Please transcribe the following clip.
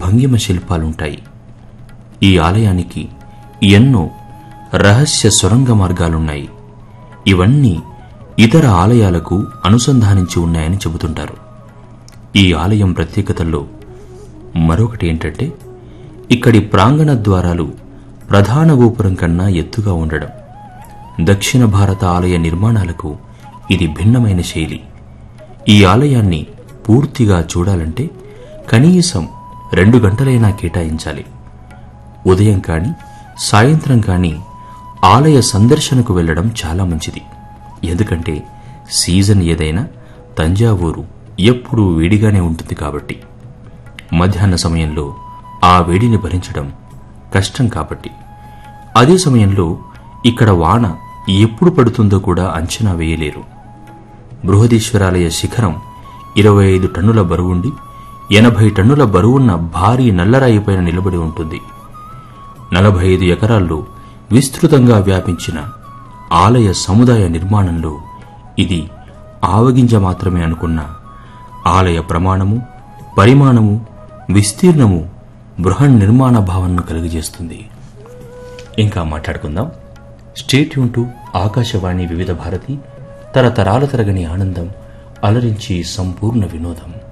భంగిమ శిల్పాలుంటాయి ఈ ఆలయానికి ఎన్నో రహస్య సొరంగ మార్గాలున్నాయి ఇవన్నీ ఇతర ఆలయాలకు అనుసంధానించి ఉన్నాయని చెబుతుంటారు ఈ ఆలయం ప్రత్యేకతల్లో మరొకటి ఏంటంటే ఇక్కడి ప్రాంగణ ద్వారాలు ప్రధాన గోపురం కన్నా ఎత్తుగా ఉండడం దక్షిణ భారత ఆలయ నిర్మాణాలకు ఇది భిన్నమైన శైలి ఈ ఆలయాన్ని పూర్తిగా చూడాలంటే కనీసం రెండు గంటలైనా కేటాయించాలి ఉదయం కాని సాయంత్రం కాని ఆలయ సందర్శనకు వెళ్లడం చాలా మంచిది ఎందుకంటే సీజన్ ఏదైనా తంజావూరు ఎప్పుడూ వేడిగానే ఉంటుంది కాబట్టి మధ్యాహ్న సమయంలో ఆ వేడిని భరించడం కష్టం కాబట్టి అదే సమయంలో ఇక్కడ వాన ఎప్పుడు పడుతుందో కూడా అంచనా వేయలేరు బృహదీశ్వరాలయ శిఖరం ఇరవై ఐదు టన్నుల బరువుండి ఎనభై టన్నుల బరువున్న భారీ నల్లరాయిపైన నిలబడి ఉంటుంది నలభై ఐదు ఎకరాల్లో విస్తృతంగా వ్యాపించిన ఆలయ సముదాయ నిర్మాణంలో ఇది ఆవగింజ మాత్రమే అనుకున్న ఆలయ ప్రమాణము పరిమాణము విస్తీర్ణము బృహన్ నిర్మాణ భావనను కలిగజేస్తుంది ఇంకా మాట్లాడుకుందాం స్టేట్ యూన్ టు ఆకాశవాణి వివిధ భారతి తరతరాల తరగని ఆనందం అలరించి సంపూర్ణ వినోదం